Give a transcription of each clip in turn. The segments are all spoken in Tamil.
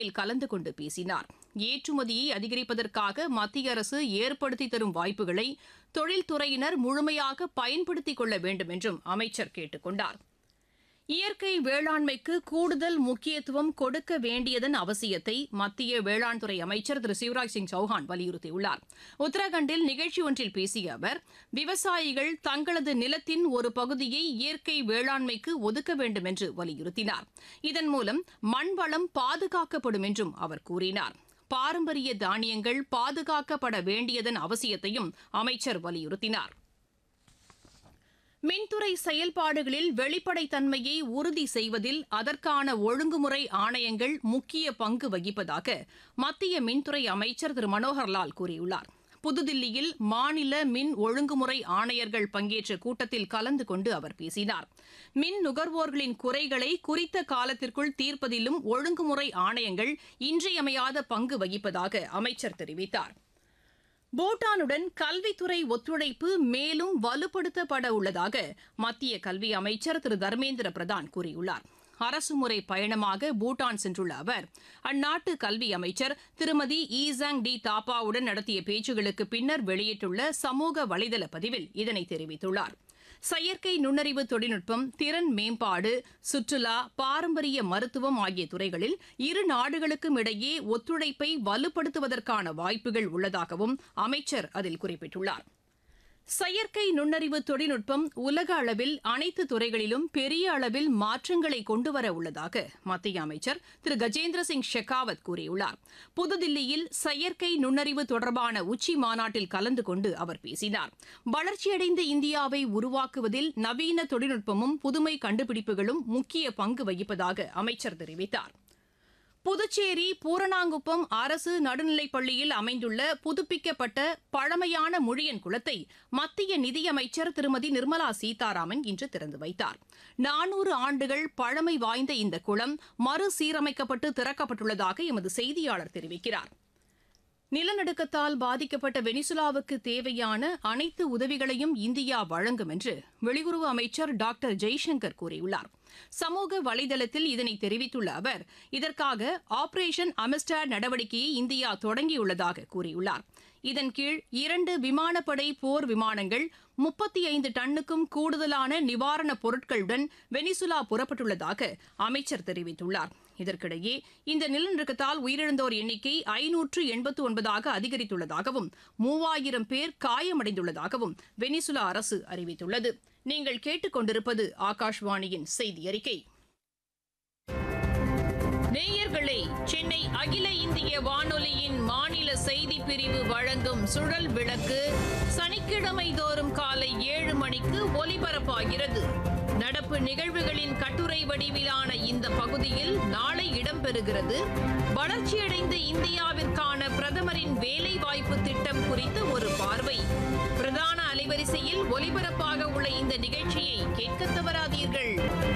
கலந்து கொண்டு பேசினார் ஏற்றுமதியை அதிகரிப்பதற்காக மத்திய அரசு ஏற்படுத்தி தரும் வாய்ப்புகளை தொழில்துறையினர் முழுமையாக பயன்படுத்திக் கொள்ள வேண்டும் என்றும் அமைச்சர் கேட்டுக் கொண்டார் இயற்கை வேளாண்மைக்கு கூடுதல் முக்கியத்துவம் கொடுக்க வேண்டியதன் அவசியத்தை மத்திய வேளாண் துறை அமைச்சர் திரு சிவராஜ் சிங் சௌஹான் வலியுறுத்தியுள்ளார் உத்தரகாண்டில் நிகழ்ச்சி ஒன்றில் பேசிய அவர் விவசாயிகள் தங்களது நிலத்தின் ஒரு பகுதியை இயற்கை வேளாண்மைக்கு ஒதுக்க வேண்டும் என்று வலியுறுத்தினார் இதன் மூலம் மண்வளம் பாதுகாக்கப்படும் என்றும் அவர் கூறினார் பாரம்பரிய தானியங்கள் பாதுகாக்கப்பட வேண்டியதன் அவசியத்தையும் அமைச்சர் வலியுறுத்தினார் மின்துறை செயல்பாடுகளில் வெளிப்படைத்தன்மையை உறுதி செய்வதில் அதற்கான ஒழுங்குமுறை ஆணையங்கள் முக்கிய பங்கு வகிப்பதாக மத்திய மின்துறை அமைச்சர் திரு மனோகர்லால் கூறியுள்ளார் புதுதில்லியில் மாநில மின் ஒழுங்குமுறை ஆணையர்கள் பங்கேற்ற கூட்டத்தில் கலந்து கொண்டு அவர் பேசினார் மின் நுகர்வோர்களின் குறைகளை குறித்த காலத்திற்குள் தீர்ப்பதிலும் ஒழுங்குமுறை ஆணையங்கள் இன்றியமையாத பங்கு வகிப்பதாக அமைச்சர் தெரிவித்தார் பூட்டானுடன் கல்வித்துறை ஒத்துழைப்பு மேலும் வலுப்படுத்தப்பட உள்ளதாக மத்திய கல்வி அமைச்சர் திரு தர்மேந்திர பிரதான் கூறியுள்ளார் அரசுமுறை பயணமாக பூட்டான் சென்றுள்ள அவர் அந்நாட்டு கல்வி அமைச்சர் திருமதி ஈசாங் டி தாப்பாவுடன் நடத்திய பேச்சுகளுக்கு பின்னர் வெளியிட்டுள்ள சமூக வலைதள பதிவில் இதனை தெரிவித்துள்ளார் செயற்கை நுண்ணறிவு தொழில்நுட்பம் திறன் மேம்பாடு சுற்றுலா பாரம்பரிய மருத்துவம் ஆகிய துறைகளில் இரு நாடுகளுக்கும் இடையே ஒத்துழைப்பை வலுப்படுத்துவதற்கான வாய்ப்புகள் உள்ளதாகவும் அமைச்சர் அதில் குறிப்பிட்டுள்ளார் செயற்கை நுண்ணறிவு தொழில்நுட்பம் உலக அளவில் அனைத்து துறைகளிலும் பெரிய அளவில் மாற்றங்களை கொண்டுவர உள்ளதாக மத்திய அமைச்சர் திரு கஜேந்திர சிங் ஷெகாவத் கூறியுள்ளார் புதுதில்லியில் செயற்கை நுண்ணறிவு தொடர்பான உச்சி மாநாட்டில் கலந்து கொண்டு அவர் பேசினார் வளர்ச்சியடைந்த இந்தியாவை உருவாக்குவதில் நவீன தொழில்நுட்பமும் புதுமை கண்டுபிடிப்புகளும் முக்கிய பங்கு வகிப்பதாக அமைச்சர் தெரிவித்தார் புதுச்சேரி பூரணாங்குப்பம் அரசு நடுநிலைப் பள்ளியில் அமைந்துள்ள புதுப்பிக்கப்பட்ட பழமையான முழியன் குளத்தை மத்திய நிதியமைச்சர் திருமதி நிர்மலா சீதாராமன் இன்று திறந்து வைத்தார் நானூறு ஆண்டுகள் பழமை வாய்ந்த இந்த குளம் மறுசீரமைக்கப்பட்டு திறக்கப்பட்டுள்ளதாக எமது செய்தியாளர் தெரிவிக்கிறார் நிலநடுக்கத்தால் பாதிக்கப்பட்ட வெனிசுலாவுக்கு தேவையான அனைத்து உதவிகளையும் இந்தியா வழங்கும் என்று வெளியுறவு அமைச்சர் டாக்டர் ஜெய்சங்கர் கூறியுள்ளார் சமூக வலைதளத்தில் இதனை தெரிவித்துள்ள அவர் இதற்காக ஆபரேஷன் அமிஸ்டார் நடவடிக்கையை இந்தியா தொடங்கியுள்ளதாக கூறியுள்ளார் இதன் கீழ் இரண்டு விமானப்படை போர் விமானங்கள் முப்பத்தி ஐந்து டன்னுக்கும் கூடுதலான நிவாரணப் பொருட்களுடன் வெனிசுலா புறப்பட்டுள்ளதாக அமைச்சர் தெரிவித்துள்ளார் இதற்கிடையே இந்த நிலநடுக்கத்தால் உயிரிழந்தோர் எண்ணிக்கை ஐநூற்று எண்பத்து ஒன்பதாக அதிகரித்துள்ளதாகவும் மூவாயிரம் பேர் காயமடைந்துள்ளதாகவும் வெனிசுலா அரசு அறிவித்துள்ளது நீங்கள் கேட்டுக்கொண்டிருப்பது ஆகாஷ்வாணியின் செய்தி அறிக்கை நேயர்களே சென்னை அகில இந்திய வானொலியின் மாநில செய்தி பிரிவு வழங்கும் சுழல் விளக்கு சனிக்கிழமை தோறும் காலை ஏழு மணிக்கு ஒலிபரப்பாகிறது நடப்பு நிகழ்வுகளின் கட்டுரை வடிவிலான இந்த பகுதியில் நாளை இடம்பெறுகிறது வளர்ச்சியடைந்த இந்தியாவிற்கான பிரதமரின் வேலைவாய்ப்பு திட்டம் குறித்து ஒரு பார்வை பிரதான அலைவரிசையில் ஒலிபரப்பாக உள்ள இந்த நிகழ்ச்சியை கேட்க தவறாதீர்கள்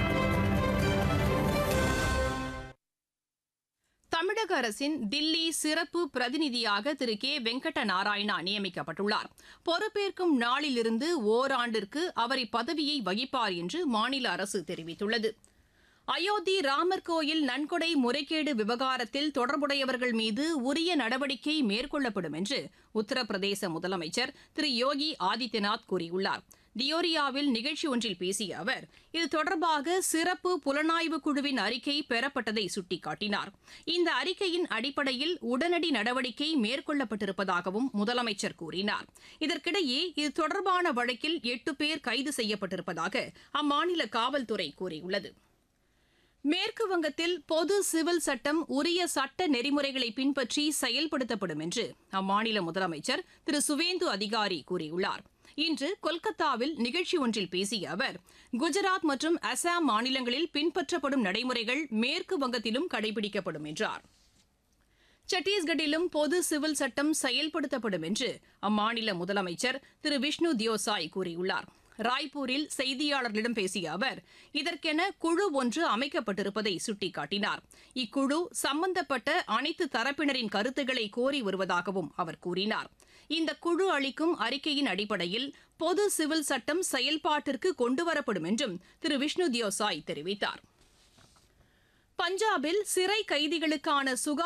தமிழக அரசின் தில்லி சிறப்பு பிரதிநிதியாக திரு கே வெங்கட நாராயணா நியமிக்கப்பட்டுள்ளார் பொறுப்பேற்கும் நாளிலிருந்து ஓராண்டிற்கு அவர் இப்பதவியை வகிப்பார் என்று மாநில அரசு தெரிவித்துள்ளது அயோத்தி ராமர் கோயில் நன்கொடை முறைகேடு விவகாரத்தில் தொடர்புடையவர்கள் மீது உரிய நடவடிக்கை மேற்கொள்ளப்படும் என்று உத்தரப்பிரதேச முதலமைச்சர் திரு யோகி ஆதித்யநாத் கூறியுள்ளார் தியோரியாவில் நிகழ்ச்சி ஒன்றில் பேசிய அவர் இது தொடர்பாக சிறப்பு புலனாய்வு குழுவின் அறிக்கை பெறப்பட்டதை சுட்டிக்காட்டினார் இந்த அறிக்கையின் அடிப்படையில் உடனடி நடவடிக்கை மேற்கொள்ளப்பட்டிருப்பதாகவும் முதலமைச்சர் கூறினார் இதற்கிடையே இது தொடர்பான வழக்கில் எட்டு பேர் கைது செய்யப்பட்டிருப்பதாக அம்மாநில காவல்துறை கூறியுள்ளது மேற்கு வங்கத்தில் பொது சிவில் சட்டம் உரிய சட்ட நெறிமுறைகளை பின்பற்றி செயல்படுத்தப்படும் என்று அம்மாநில முதலமைச்சர் திரு சுவேந்து அதிகாரி கூறியுள்ளார் இன்று கொல்கத்தாவில் நிகழ்ச்சி ஒன்றில் பேசிய அவர் குஜராத் மற்றும் அசாம் மாநிலங்களில் பின்பற்றப்படும் நடைமுறைகள் மேற்கு வங்கத்திலும் கடைபிடிக்கப்படும் என்றார் சத்தீஸ்கட்டிலும் பொது சிவில் சட்டம் செயல்படுத்தப்படும் என்று அம்மாநில முதலமைச்சர் திரு விஷ்ணு தியோசாய் கூறியுள்ளார் ராய்ப்பூரில் செய்தியாளர்களிடம் பேசிய அவர் இதற்கென குழு ஒன்று அமைக்கப்பட்டிருப்பதை சுட்டிக்காட்டினார் இக்குழு சம்பந்தப்பட்ட அனைத்து தரப்பினரின் கருத்துக்களை கோரி வருவதாகவும் அவர் கூறினார் இந்த குழு அளிக்கும் அறிக்கையின் அடிப்படையில் பொது சிவில் சட்டம் செயல்பாட்டிற்கு கொண்டுவரப்படும் என்றும் திரு விஷ்ணு தியோசாய் தெரிவித்தார் பஞ்சாபில் சிறை கைதிகளுக்கான சுகா